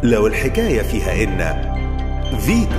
لو الحكاية فيها إن فيتو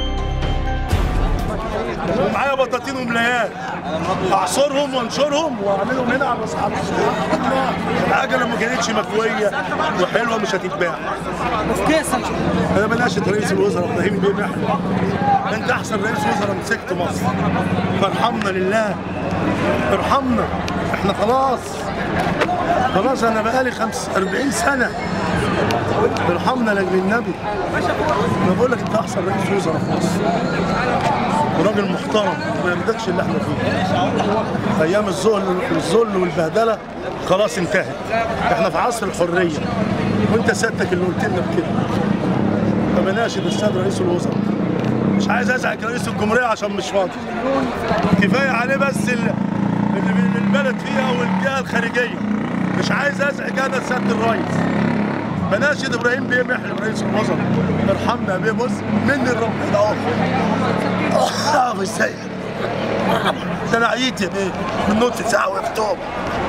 ومعايا بطاطين وملايات اعصرهم وانشرهم واعملهم هنا على اصحاب الحاجه لما كانتش مكويه وحلوه مش هتتباع انا بناشد رئيس الوزراء ابراهيم بيه محمد انت احسن رئيس وزراء مسكت مصر فارحمنا لله ارحمنا احنا خلاص خلاص انا بقالي خمس 40 سنه ارحمنا لاجل النبي انا بقول لك انت احسن رئيس وزراء في مصر وراجل محترم ما يمدكش اللي احنا فيه ايام الذل الذل والبهدله خلاص انتهت احنا في عصر الحريه وانت سيادتك اللي قلت لنا بكده فبناشد السيد رئيس الوزراء مش عايز ازعج رئيس الجمهوريه عشان مش فاضي كفايه عليه بس ال- اللي البلد فيها والجهه الخارجيه مش عايز ازعج انا سياده الرئيس بناشد ابراهيم بيه محلم رئيس الوزراء ارحمنا يا بيه بص مني الرب ده اهو اه مش زيك ده انا عييت يا بيه من نص ساعه وقفتهم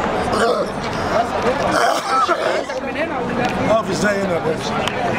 اقف ازاي هنا يا باشا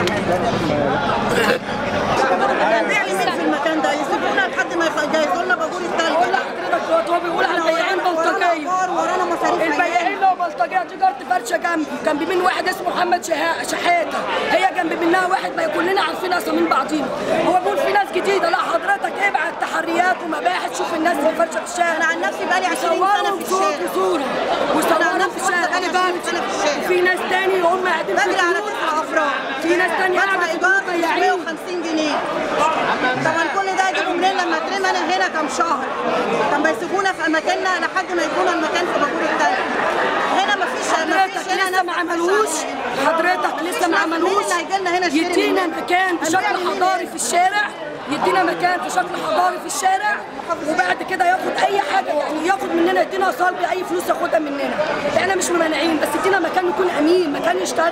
بيعمل في المكان ده يسيبونا لحد ما يجهزوا لنا باجور التلج بقول لحضرتك دلوقتي هو بيقول على البياعين بلطجيه ورانا ورانا مصاريف البياعين لو بلطجيه تجاره فرشه جنبي جنب مين واحد اسمه محمد شها- شحاته هي جنب منها واحد ما كلنا عارفين اسامين بعضينا هو بيقول في ناس جديده لا حضرتك ابعت تحريات ومباحث شوف الناس اللي فرشه في الشارع انا عن نفسي بقالي 20 سنه يصوروا في صوت الشارع وصوره أنا عن ويصوروا نفسي في الشارع بقالي 20 سنة في الشارع. وفي ناس تاني هم قاعدين في بجري على البيوت. كتف الافراد في ناس تانية بدفع قاعده في ايجار البيوت بياعين 150 جنيه طبعا كل ده يجيبوا منين لما اترمى انا هنا كام شهر طب ما يسيبونا في اماكننا لحد ما يكونوا المكان في باجور التلج هنا مفيش حضرتك مفيش هنا لسه ما عملوش حضرتك لسه ما عملوش مين اللي هيجي لنا هنا يشتري يدينا مننا؟ مكان بشكل هنعمل إيه؟ حضاري في الشارع يدينا مكان في شكل حضاري في الشارع وبعد كده ياخد اي حاجه يعني ياخد مننا يدينا صلب اي فلوس ياخدها مننا احنا مش ممانعين بس يدينا مكان يكون امين مكان يشتغل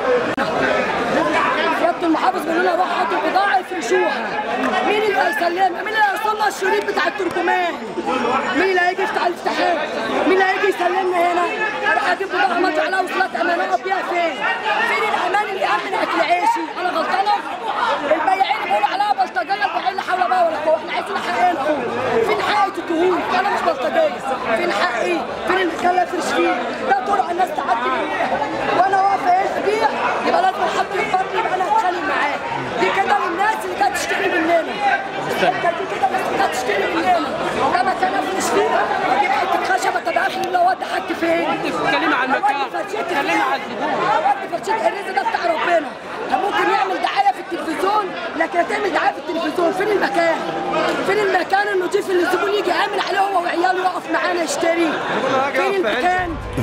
سياده المحافظ بيقول لنا روح هاتوا البضاعه يفرشوها مين اللي هيسلمها؟ مين اللي هيوصلنا الشريط بتاع الترجمان؟ مين اللي هيجي يفتح الافتتاحات؟ مين اللي هيجي يسلمنا هنا؟ اروح اجيب بضاعه ما عليها وصلات امان اقف بيها فين؟ فين الامان اللي يامن اكل عيشي؟ انا غلطانه؟ البياعين بيقولوا عليها بلطجيه البياعين لا حول بقى ولا قوه احنا عايزين حقنا اهو فين حقي الدهون؟ انا مش بلطجيه فين حقي؟ فين المكان اللي افرش فيه؟ ده طرق الناس تعدي منها وانا واقفه ايه ابيع يبقى لازم حد يفضل يبقى انا هتخانق معاه دي كده للناس اللي كانت تشتري مننا كانت دي كده الناس اللي كانت تشتري مننا ده مكان افرش فيه اجيب حته خشبه طب اخر اللي اودي حاجتي فين؟ اتكلمي عن المكان. أودي فرشتي اتكلمي فين؟ عن الزبون. اودي فرشتي الرزق ده بتاع ربنا كان ممكن يعمل دعايه في التلفزيون لكن هتعمل دعايه في التلفزيون فين المكان؟ فين المكان النضيف اللي الزبون يجي يعمل عليه هو وعياله يقف معانا يشتري؟ فين المكان؟